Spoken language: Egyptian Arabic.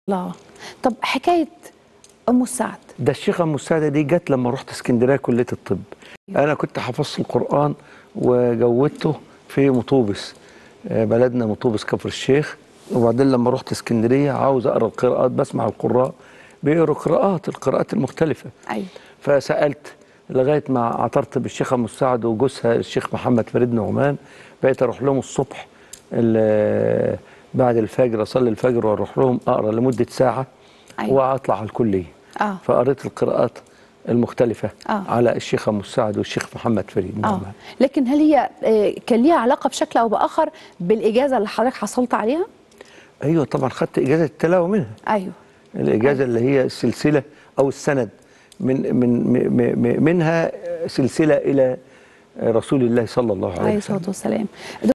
الله طب حكايه ام السعد ده الشيخة أم السعدة دي جت لما رحت اسكندرية كلية الطب أنا كنت حفظت القرآن وجودته في مطوبس آه، بلدنا مطوبس كفر الشيخ وبعدين لما رحت اسكندرية عاوز أقرأ القراءات بسمع القراء بيقروا قراءات القراءات المختلفة ايوه فسألت لغاية ما اعترت بالشيخة أم السعد وجوزها الشيخ محمد فريد نعمان بقيت أروح لهم الصبح ال- بعد الفجر أصلي الفجر وأروح لهم أقرأ لمدة ساعة أيوة. وأطلع على الكلية اه فقريت القراءات المختلفة آه. على الشيخ أم السعد والشيخ محمد فريد اه نعم لكن هل هي آه، كان ليها علاقه بشكل او باخر بالاجازه اللي حضرتك حصلت عليها أيوة طبعا خدت إجازة التلاوة منها ايوه الإجازة اللي هي السلسلة أو السند من من م- م- منها سلسلة إلى رسول الله صلى الله عليه عليه وسلم الصلاه والسلام